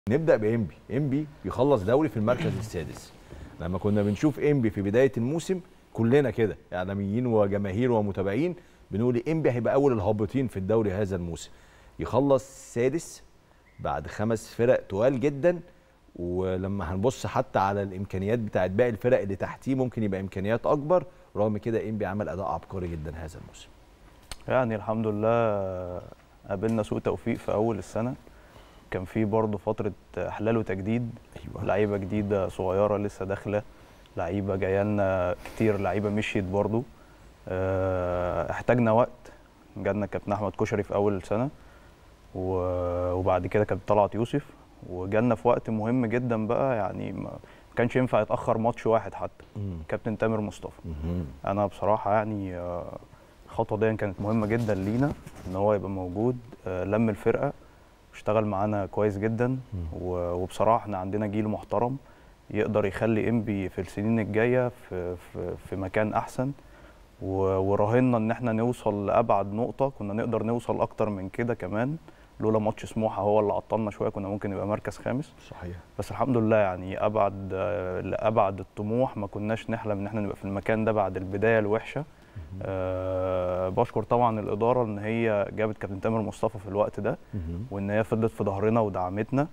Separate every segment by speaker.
Speaker 1: نبدا بانبي انبي بيخلص دوري في المركز السادس لما كنا بنشوف انبي في بدايه الموسم كلنا كده اعلاميين وجماهير ومتابعين بنقول انبي هيبقى اول الهابطين في الدوري هذا الموسم يخلص سادس بعد خمس فرق تقال جدا ولما هنبص حتى على الامكانيات بتاعت باقي الفرق اللي تحتيه ممكن يبقى امكانيات اكبر رغم كده انبي عمل اداء عبقري جدا هذا الموسم
Speaker 2: يعني الحمد لله قابلنا سوء توفيق في اول السنه كان في برضه فتره احلال وتجديد
Speaker 1: ايوه
Speaker 2: لعيبه جديده صغيره لسه داخله لعيبه جايه لنا كتير لعيبه مشيت برضه آه، احتاجنا وقت جالنا كابتن احمد كشري في اول السنه و- وبعد كده كابتن طلعت يوسف وجالنا في وقت مهم جدا بقى يعني ما ما كانش ينفع يتاخر ماتش واحد حتى
Speaker 1: مم.
Speaker 2: كابتن تامر مصطفى
Speaker 1: مهم.
Speaker 2: انا بصراحه يعني آه، الخطوه دي كانت مهمه جدا لينا ان هو يبقى موجود آه، لم الفرقه واشتغل معانا كويس جدا و- وبصراحه احنا عندنا جيل محترم يقدر يخلي انبي في السنين الجايه في في, في مكان احسن و- وراهنا ان احنا نوصل لابعد نقطه كنا نقدر نوصل اكتر من كده كمان لولا ماتش سموحه هو اللي عطلنا شويه كنا ممكن نبقى مركز خامس
Speaker 1: صحيح
Speaker 2: بس الحمد لله يعني ابعد آه، لابعد الطموح ما كناش نحلم ان احنا نبقى في المكان ده بعد البدايه الوحشه أه بشكر طبعا الاداره ان هي جابت كابتن تامر مصطفى في الوقت ده
Speaker 1: مهم.
Speaker 2: وان هي فضلت في ظهرنا ودعمتنا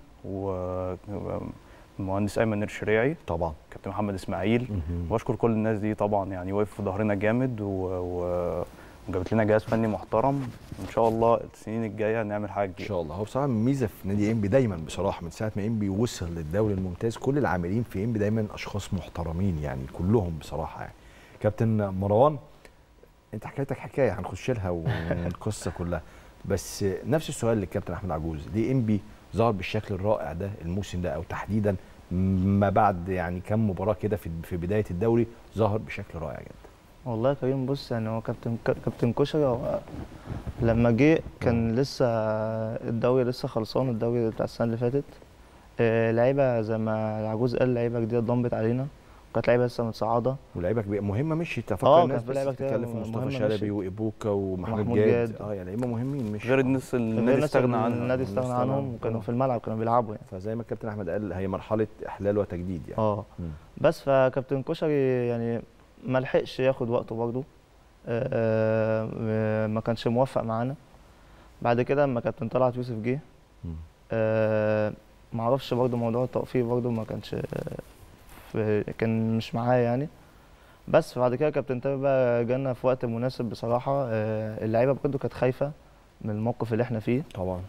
Speaker 2: ومهندس ايمن الشريعي
Speaker 1: طبعا
Speaker 2: كابتن محمد اسماعيل
Speaker 1: مهم.
Speaker 2: بشكر كل الناس دي طبعا يعني وقف في ظهرنا جامد و... و... وجابت لنا جهاز فني محترم ان شاء الله السنين الجايه نعمل حاجه
Speaker 1: ان
Speaker 2: جديده
Speaker 1: شاء الله هو بصراحه ميزه في نادي انبي دايما بصراحه من ساعه ما انبي وصل للدوري الممتاز كل العاملين في انبي دايما اشخاص محترمين يعني كلهم بصراحه يعني كابتن مروان انت حكايتك حكايه هنخش لها والقصه كلها بس نفس السؤال للكابتن احمد عجوز ليه انبي ظهر بالشكل الرائع ده الموسم ده او تحديدا ما بعد يعني كم مباراه كده في في بدايه الدوري ظهر بشكل رائع جدا
Speaker 3: والله يا كريم بص يعني هو كابتن كابتن كشري هو لما جه كان لسه الدوري لسه خلصان الدوري بتاع السنه اللي فاتت آه، لعيبه زي ما العجوز قال لعيبه جديده ضمت علينا كانت لعيبه لسه متصاعده
Speaker 1: ولعيبه كبيرة مهمه مشيت
Speaker 3: آه،
Speaker 1: تفكر
Speaker 3: كان
Speaker 1: الناس
Speaker 3: في
Speaker 1: بس
Speaker 3: لعيبة كتير
Speaker 1: تتكلم في مصطفى
Speaker 3: مهمة
Speaker 1: شلبي
Speaker 3: مشيت.
Speaker 1: وايبوكا ومحمود
Speaker 3: ومحمود
Speaker 1: جاد
Speaker 3: جاد.
Speaker 1: اه يعني لعيبه مهمين مش
Speaker 2: غير الناس اللي
Speaker 3: غير
Speaker 2: النادي
Speaker 3: الناس
Speaker 2: استغنى
Speaker 3: اللي
Speaker 2: عنها
Speaker 3: النادي
Speaker 1: الناس
Speaker 3: استغنى
Speaker 1: استغنى
Speaker 3: عنهم
Speaker 1: عنهم.
Speaker 3: وكانوا في الملعب كانوا بيلعبوا يعني
Speaker 1: فزي ما الكابتن احمد قال هي مرحله احلال وتجديد يعني
Speaker 3: اه
Speaker 1: مم.
Speaker 3: بس فكابتن كشري يعني ما لحقش ياخد وقته برضه آه، آه، ما كانش موفق معانا بعد كده لما كابتن طلعت يوسف جه
Speaker 1: مم.
Speaker 3: آه، ما اعرفش برضه موضوع التوفيق برضه ما كانش في كان مش معايا يعني بس بعد كده كابتن تامر بقى جانا في وقت مناسب بصراحه آه، اللعيبه برضه كانت خايفه من الموقف اللي احنا فيه
Speaker 1: طبعا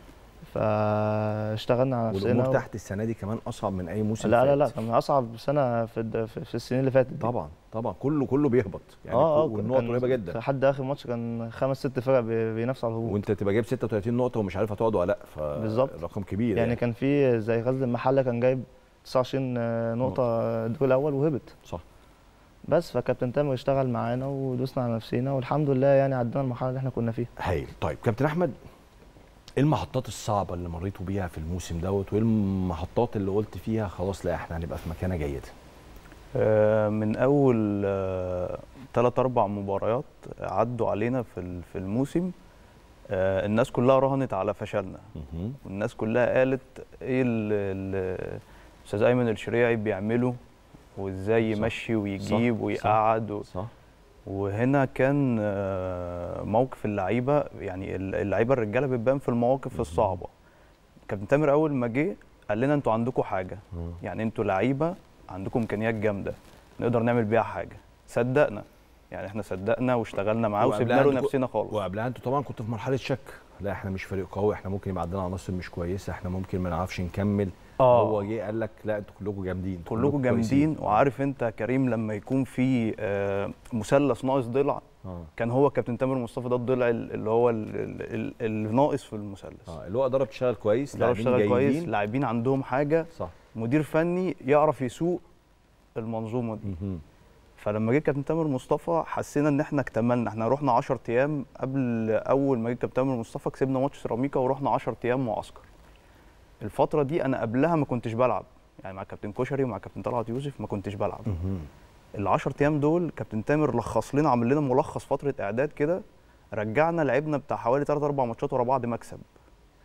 Speaker 3: فاشتغلنا على نفسنا
Speaker 1: والامور
Speaker 3: و-
Speaker 1: تحت السنه دي كمان اصعب من اي موسم
Speaker 3: لا لا لا
Speaker 1: فات.
Speaker 3: كان اصعب سنه في الد- في في السنين اللي فاتت دي.
Speaker 1: طبعا طبعا كله كله بيهبط يعني
Speaker 3: اه اه
Speaker 1: والنقط
Speaker 3: كان-
Speaker 1: قريبه جدا
Speaker 3: لحد اخر ماتش كان خمس ست فرق بي- بينافسوا على الهبوط
Speaker 1: وانت تبقى جايب 36 نقطه ومش عارف هتقعد ولا لا
Speaker 3: بالظبط.
Speaker 1: فرقم كبير
Speaker 3: يعني كان في زي غزل المحله كان جايب 29 نقطه الدور الاول وهبط
Speaker 1: صح
Speaker 3: بس فكابتن تامر اشتغل معانا ودوسنا على نفسينا والحمد لله يعني عدينا المرحله اللي احنا كنا فيها
Speaker 1: هايل طيب كابتن احمد ايه المحطات الصعبه اللي مريتوا بيها في الموسم دوت وايه المحطات اللي قلت فيها خلاص لا احنا هنبقى في مكانه جيده
Speaker 2: آه، من اول ثلاث اربع مباريات عدوا علينا في ال- في الموسم آه، الناس كلها راهنت على فشلنا
Speaker 1: مهم.
Speaker 2: والناس كلها قالت ايه اللي الاستاذ ايمن الشريعي بيعمله وازاي
Speaker 1: صح.
Speaker 2: يمشي ويجيب
Speaker 1: صح.
Speaker 2: ويقعد و...
Speaker 1: صح
Speaker 2: وهنا كان آه، موقف اللعيبه يعني اللعيبه الرجاله بتبان في المواقف الصعبه كابتن تامر اول ما جه قال لنا انتوا عندكم حاجه
Speaker 1: مم.
Speaker 2: يعني انتوا لعيبه عندكم امكانيات جامده نقدر نعمل بيها حاجه صدقنا يعني احنا صدقنا واشتغلنا معاه
Speaker 1: وقبلها
Speaker 2: وسيبنا له
Speaker 1: عندكم-
Speaker 2: نفسنا خالص
Speaker 1: وقبلها انتوا طبعا كنتوا في مرحله شك لا احنا مش فريق قوي احنا ممكن يبقى عندنا عناصر مش كويسه احنا ممكن ما نعرفش نكمل
Speaker 2: آه.
Speaker 1: هو جه قال لك لا انتوا كلكم جامدين انتوا
Speaker 2: كلكم
Speaker 1: كويسين.
Speaker 2: جامدين وعارف انت يا كريم لما يكون في آه، مثلث ناقص ضلع
Speaker 1: اه
Speaker 2: كان هو كابتن تامر مصطفى ده الضلع ال- اللي هو ال- ال- ال- اللي ناقص في المثلث
Speaker 1: اه اللي هو اداره تشتغل كويس
Speaker 2: بيعرف
Speaker 1: لاعبين
Speaker 2: يشتغل كويس
Speaker 1: جيدين.
Speaker 2: لاعبين عندهم حاجه
Speaker 1: صح
Speaker 2: مدير فني يعرف يسوق المنظومه دي
Speaker 1: مهم.
Speaker 2: فلما جه كابتن تامر مصطفى حسينا ان احنا اكتملنا احنا رحنا 10 ايام قبل اول ما جه كابتن تامر مصطفى كسبنا ماتش سيراميكا ورحنا 10 ايام معسكر الفتره دي انا قبلها ما كنتش بلعب يعني مع كابتن كشري ومع كابتن طلعت يوسف ما كنتش بلعب
Speaker 1: مهم.
Speaker 2: ال 10 ايام دول كابتن تامر لخص لنا عمل لنا ملخص فتره اعداد كده رجعنا لعبنا بتاع حوالي 3 4 ماتشات ورا بعض مكسب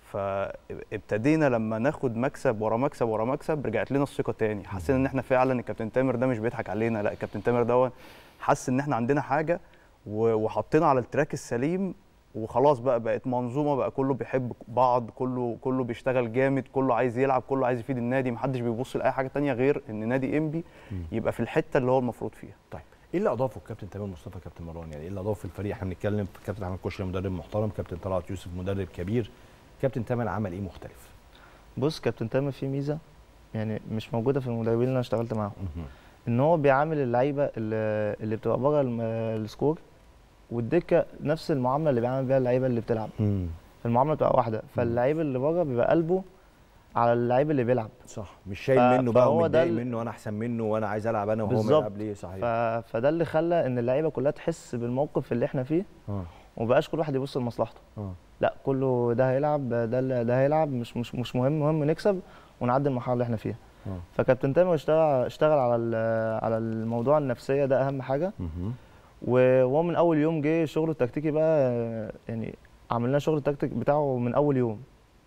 Speaker 2: فابتدينا لما ناخد مكسب ورا مكسب ورا مكسب رجعت لنا الثقه تاني حسينا ان احنا فعلا الكابتن تامر ده مش بيضحك علينا لا الكابتن تامر ده حس ان احنا عندنا حاجه و- وحطينا على التراك السليم وخلاص بقى بقت منظومه بقى كله بيحب بعض كله كله بيشتغل جامد كله عايز يلعب كله عايز يفيد النادي محدش بيبص لاي حاجه تانية غير ان نادي انبي يبقى في الحته اللي هو المفروض فيها
Speaker 1: طيب ايه اللي اضافه الكابتن تامر مصطفى كابتن مروان يعني ايه اللي اضافه في الفريق احنا بنتكلم في كابتن احمد كشري مدرب محترم كابتن طلعت يوسف مدرب كبير كابتن تامر عمل ايه مختلف
Speaker 3: بص كابتن تامر فيه ميزه يعني مش موجوده في المدربين اللي انا اشتغلت معاهم ان هو بيعامل اللعيبه اللي, اللي بتبقى بره الم- السكور والدكه نفس المعامله اللي بيعمل بيها اللعيبه اللي بتلعب فالمعامله بتبقى واحده فاللعيب اللي بره بيبقى قلبه على اللعيب اللي بيلعب
Speaker 1: صح مش شايل
Speaker 3: ف-
Speaker 1: منه بقى
Speaker 3: فهو ده
Speaker 1: ومتضايق
Speaker 3: ال-
Speaker 1: منه وانا احسن منه وانا عايز العب انا وهو ما
Speaker 3: بالظبط.
Speaker 1: يلعب ليه صحيح
Speaker 3: ف... فده اللي خلى ان اللعيبه كلها تحس بالموقف اللي احنا فيه
Speaker 1: اه
Speaker 3: ومبقاش كل واحد يبص لمصلحته
Speaker 1: اه
Speaker 3: لا كله ده هيلعب ده اللي- ده هيلعب مش مش مش مهم مهم نكسب ونعدي المرحله اللي احنا فيها
Speaker 1: اه
Speaker 3: فكابتن تامر اشتغل اشتغل على ال- على الموضوع النفسيه ده اهم حاجه
Speaker 1: مهم.
Speaker 3: وهو من اول يوم جه شغله التكتيكي بقى آه، يعني عملنا شغل التكتيك بتاعه من اول يوم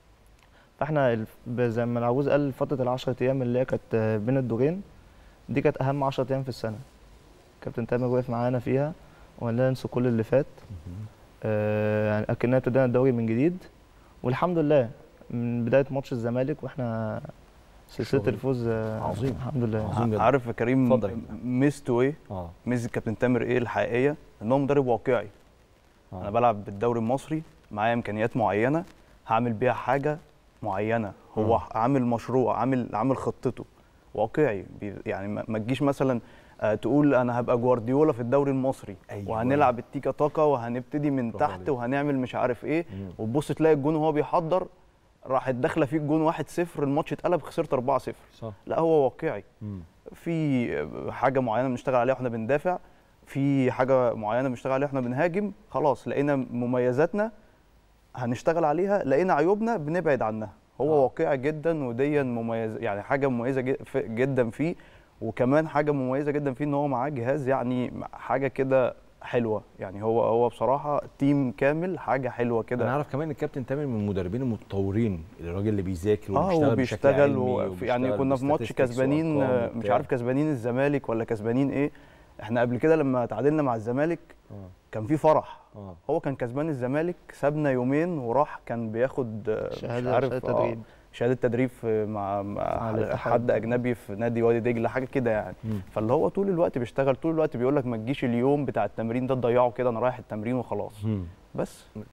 Speaker 3: فاحنا الف- ب- زي ما العجوز قال فتره العشرة ايام اللي هي كانت آه، بين الدورين دي كانت اهم 10 ايام في السنه كابتن تامر وقف معانا فيها وقال لنا انسوا كل اللي فات
Speaker 1: مهم.
Speaker 3: آه، يعني اكننا ابتدينا الدوري من جديد والحمد لله من بدايه ماتش الزمالك واحنا سلسله
Speaker 1: شغل
Speaker 3: الفوز آه،
Speaker 1: عظيم.
Speaker 3: الحمد لله
Speaker 1: عظيم جدا.
Speaker 2: عارف يا كريم
Speaker 1: اتفضل يا كابتن.
Speaker 2: ميزته ايه
Speaker 1: اه
Speaker 2: ميزه كابتن تامر ايه الحقيقيه ان هو مدرب واقعي
Speaker 1: آه.
Speaker 2: انا بلعب بالدوري المصري معايا امكانيات معينه هعمل بيها حاجه معينه هو
Speaker 1: آه.
Speaker 2: عامل مشروع عامل عامل خطته واقعي بي- يعني ما ما تجيش مثلا آه، تقول انا هبقى جوارديولا في الدوري المصري
Speaker 1: أيوة.
Speaker 2: وهنلعب التيكا تاكا وهنبتدي من
Speaker 1: برافو
Speaker 2: تحت
Speaker 1: عليك.
Speaker 2: وهنعمل مش عارف ايه
Speaker 1: مم.
Speaker 2: وتبص تلاقي الجون وهو بيحضر راحت داخله فيك جون 1-0 الماتش اتقلب خسرت 4-0
Speaker 1: صح
Speaker 2: لا هو واقعي
Speaker 1: مم.
Speaker 2: في حاجه معينه بنشتغل عليها واحنا بندافع في حاجه معينه بنشتغل عليها واحنا بنهاجم خلاص لقينا مميزاتنا هنشتغل عليها لقينا عيوبنا بنبعد عنها هو
Speaker 1: آه.
Speaker 2: واقعي جدا وديا مميز يعني حاجه مميزه جد- ف- جدا فيه وكمان حاجه مميزه جدا فيه ان هو معاه جهاز يعني حاجه كده حلوه يعني هو هو بصراحه تيم كامل حاجه حلوه
Speaker 1: انا
Speaker 2: كده
Speaker 1: اعرف كمان ان الكابتن تامر من المدربين المتطورين الراجل اللي بيذاكر
Speaker 2: اه
Speaker 1: وبيشتغل بشكل
Speaker 2: وبيشتغل
Speaker 1: علمي
Speaker 2: وفي يعني
Speaker 1: وبيشتغل
Speaker 2: كنا في ماتش
Speaker 1: بstatistics
Speaker 2: كسبانين
Speaker 1: وأرقام
Speaker 2: آه، مش
Speaker 1: وبتاع.
Speaker 2: عارف كسبانين الزمالك ولا كسبانين ايه احنا قبل كده لما تعادلنا مع الزمالك
Speaker 1: اه
Speaker 2: كان في فرح
Speaker 1: اه
Speaker 2: هو كان كسبان الزمالك سابنا يومين وراح كان بياخد آه، مش
Speaker 3: شهاده
Speaker 2: عارف
Speaker 3: شهاده
Speaker 2: آه،
Speaker 3: تدريب
Speaker 2: شهاده تدريب في- مع, مع
Speaker 3: مع
Speaker 2: حد-
Speaker 3: الاتحاد.
Speaker 2: حد اجنبي في نادي وادي دجله حاجه كده يعني
Speaker 1: مم.
Speaker 2: فاللي هو طول الوقت بيشتغل طول الوقت بيقول لك ما تجيش اليوم بتاع التمرين ده تضيعه كده انا رايح التمرين وخلاص
Speaker 1: مم.
Speaker 2: بس